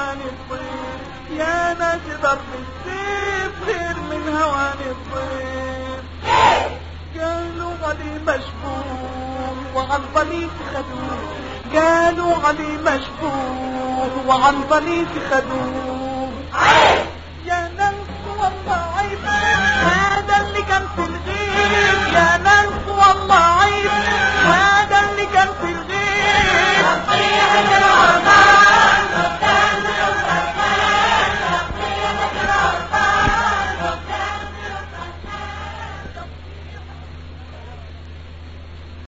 هواني الطير يا ناس ضرب السيف غير من هواني الطير قالوا علي مشبوه وعن ضليل خدوه قالوا علي مشبوه وعن ضليل خدوه يا ناس والله